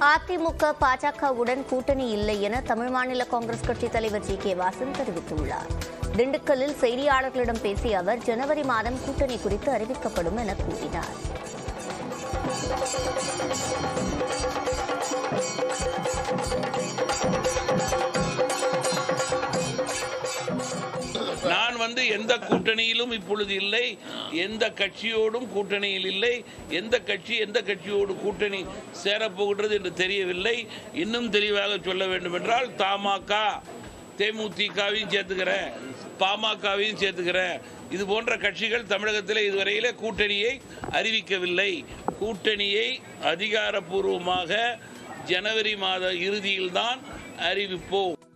அதிமுக பாஜகவுடன் கூட்டணி இல்லை என தமிழ் மாநில காங்கிரஸ் கட்சித் தலைவர் ஜி கே வாசன் தெரிவித்துள்ளார் திண்டுக்கல்லில் செய்தியாளர்களிடம் பேசிய அவர் ஜனவரி மாதம் கூட்டணி குறித்து அறிவிக்கப்படும் என கூறினார் நான் வந்து எந்த கூட்டணியிலும் இப்பொழுது இல்லை எந்த கட்சியோடும் கூட்டணியில் இல்லை எந்த கட்சி எந்த கட்சியோடு கூட்டணி சேரப்போகின்றது என்று தெரியவில்லை இன்னும் தெளிவாக சொல்ல வேண்டும் என்றால் தமாக தேமுதிகவையும் சேர்த்துக்கிறேன் பாமகவையும் சேர்த்துக்கிறேன் இது போன்ற கட்சிகள் தமிழகத்தில் இதுவரையிலே கூட்டணியை அறிவிக்கவில்லை கூட்டணியை அதிகாரப்பூர்வமாக ஜனவரி மாத இறுதியில்தான் அறிவிப்போம்